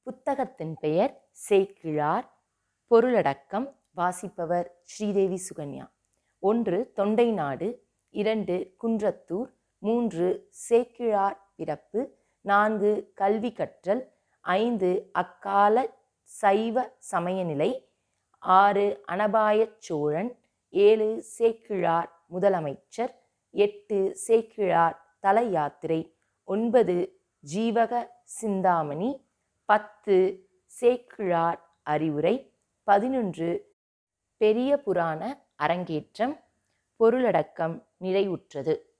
புத்தகத்தின் பெயர் சேக்கிழார் பொருளடக்கம் வாசிப்பவர் ஸ்ரீதேவி சுகன்யா ஒன்று தொண்டை நாடு இரண்டு குன்றத்தூர் மூன்று சேக்கிழார் பிறப்பு நான்கு கல்வி கற்றல் ஐந்து அக்கால சைவ சமயநிலை ஆறு அனபாயச் சோழன் ஏழு சேக்கிழார் முதலமைச்சர் எட்டு சேக்கிழார் தல யாத்திரை ஒன்பது ஜீவக சிந்தாமணி பத்து சேக்கிழார் அறிவுரை பதினொன்று பெரிய புராண அரங்கேற்றம் பொருளடக்கம் நிறைவுற்றது